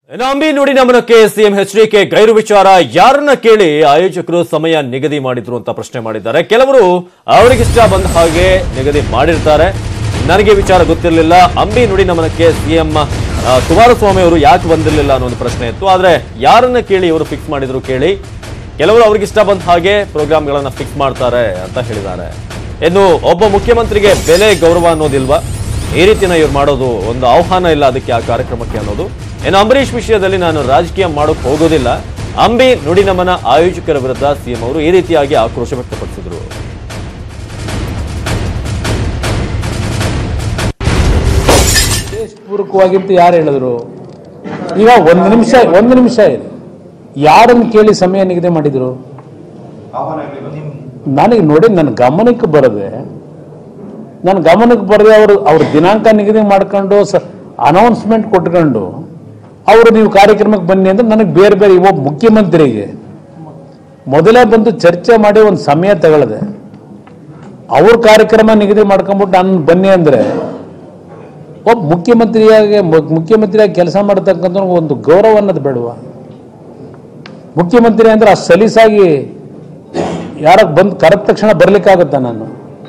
ಇನ್ನು ಅಂಬಿ ನುಡಿ ನಮನಕ್ಕೆ ಸಿಎಂ ಎಚ್ ಡಿ ಕೆ ಗೈರು ವಿಚಾರ ಯಾರನ್ನ ಕೇಳಿ ಆಯೋಜಕರು ಸಮಯ ನಿಗದಿ ಮಾಡಿದ್ರು ಅಂತ ಪ್ರಶ್ನೆ ಮಾಡಿದ್ದಾರೆ ಕೆಲವರು ಅವರಿಗಿಷ್ಟ ಬಂದ ಹಾಗೆ ನಿಗದಿ ಮಾಡಿರ್ತಾರೆ ನನಗೆ ವಿಚಾರ ಗೊತ್ತಿರಲಿಲ್ಲ ಅಂಬಿ ನುಡಿ ನಮನಕ್ಕೆ ಸಿಎಂ ಕುಮಾರಸ್ವಾಮಿ ಅವರು ಯಾಕೆ ಬಂದಿರಲಿಲ್ಲ ಅನ್ನೋ ಒಂದು ಪ್ರಶ್ನೆ ಇತ್ತು ಆದ್ರೆ ಯಾರನ್ನ ಕೇಳಿ ಇವರು ಫಿಕ್ಸ್ ಮಾಡಿದ್ರು ಕೇಳಿ ಕೆಲವರು ಅವ್ರಿಗಿಷ್ಟ ಬಂದ ಹಾಗೆ ಪ್ರೋಗ್ರಾಮ್ಗಳನ್ನ ಫಿಕ್ಸ್ ಮಾಡ್ತಾರೆ ಅಂತ ಹೇಳಿದ್ದಾರೆ ಇನ್ನು ಒಬ್ಬ ಮುಖ್ಯಮಂತ್ರಿಗೆ ಬೆಲೆ ಗೌರವ ಅನ್ನೋದಿಲ್ವಾ ಈ ರೀತಿನ ಇವ್ರು ಮಾಡೋದು ಒಂದು ಆಹ್ವಾನ ಇಲ್ಲ ಅದಕ್ಕೆ ಆ ಕಾರ್ಯಕ್ರಮಕ್ಕೆ ಅನ್ನೋದು ಇನ್ನು ಅಂಬರೀಷ್ ವಿಷಯದಲ್ಲಿ ನಾನು ರಾಜಕೀಯ ಮಾಡೋಕ್ ಹೋಗೋದಿಲ್ಲ ಅಂಬಿ ನುಡಿ ನಮನ ಆಯೋಜಕರ ವಿರುದ್ಧ ಸಿಎಂ ಅವರು ಈ ರೀತಿಯಾಗಿ ಆಕ್ರೋಶ ವ್ಯಕ್ತಪಡಿಸಿದ್ರು ಉದ್ದೇಶಪೂರ್ವಕವಾಗಿ ಅಂತ ಯಾರು ಹೇಳಿದ್ರು ಈಗ ಒಂದು ನಿಮಿಷ ಒಂದು ನಿಮಿಷ ಇದೆ ಯಾರನ್ನು ಕೇಳಿ ಸಮಯ ನಿಗದಿ ಮಾಡಿದ್ರು ನನಗೆ ನೋಡಿ ನನ್ನ ಗಮನಕ್ಕೆ ಬರದೆ ನನ್ನ ಗಮನಕ್ಕೆ ಬರದೆ ಅವರು ಅವ್ರ ದಿನಾಂಕ ನಿಗದಿ ಮಾಡ್ಕೊಂಡು ಸ ಅನೌನ್ಸ್ಮೆಂಟ್ ಕೊಟ್ಕೊಂಡು ಅವರು ನೀವು ಕಾರ್ಯಕ್ರಮಕ್ಕೆ ಬನ್ನಿ ಅಂದ್ರೆ ನನಗೆ ಬೇರೆ ಬೇರೆ ಒಬ್ಬ ಮುಖ್ಯಮಂತ್ರಿಗೆ ಮೊದಲೇ ಬಂದು ಚರ್ಚೆ ಮಾಡಿ ಒಂದು ಸಮಯ ತಗೊಳ್ಳದೆ ಅವ್ರ ಕಾರ್ಯಕ್ರಮ ನಿಗದಿ ಮಾಡ್ಕೊಂಬಿಟ್ಟು ನಾನು ಬನ್ನಿ ಅಂದ್ರೆ ಒಬ್ಬ ಮುಖ್ಯಮಂತ್ರಿಯಾಗಿ ಮು- ಮುಖ್ಯಮಂತ್ರಿಯಾಗಿ ಕೆಲಸ ಮಾಡತಕ್ಕಂಥ ಒಂದು ಗೌರವ ಅನ್ನೋದು ಬೇಡವ ಮುಖ್ಯಮಂತ್ರಿ ಅಂದ್ರೆ ಅಷ್ಟು ಸಲೀಸಾಗಿ ಯಾರ ಬಂದು ಕರೆದ ತಕ್ಷಣ ಬರ್ಲಿಕ್ಕಾಗತ್ತ ನಾನು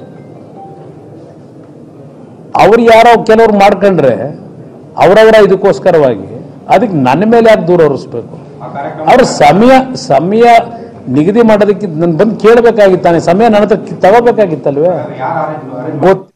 ಅವ್ರು ಯಾರೋ ಕೆಲವ್ರು ಮಾಡ್ಕೊಂಡ್ರೆ ಅವರವರ ಇದಕ್ಕೋಸ್ಕರವಾಗಿ ಅದಕ್ಕೆ ನನ್ನ ಮೇಲೆ ಯಾಕೆ ದೂರ ಹೊರಿಸ್ಬೇಕು ಅವ್ರ ಸಮಯ ಸಮಯ ನಿಗದಿ ಮಾಡೋದಕ್ಕೆ ನಾನು ಬಂದು ಕೇಳಬೇಕಾಗಿತ್ತಾನೆ ಸಮಯ ನನ್ನ ಹತ್ರ ತಗೋಬೇಕಾಗಿತ್ತಲ್ವೇ ಗೊತ್ತು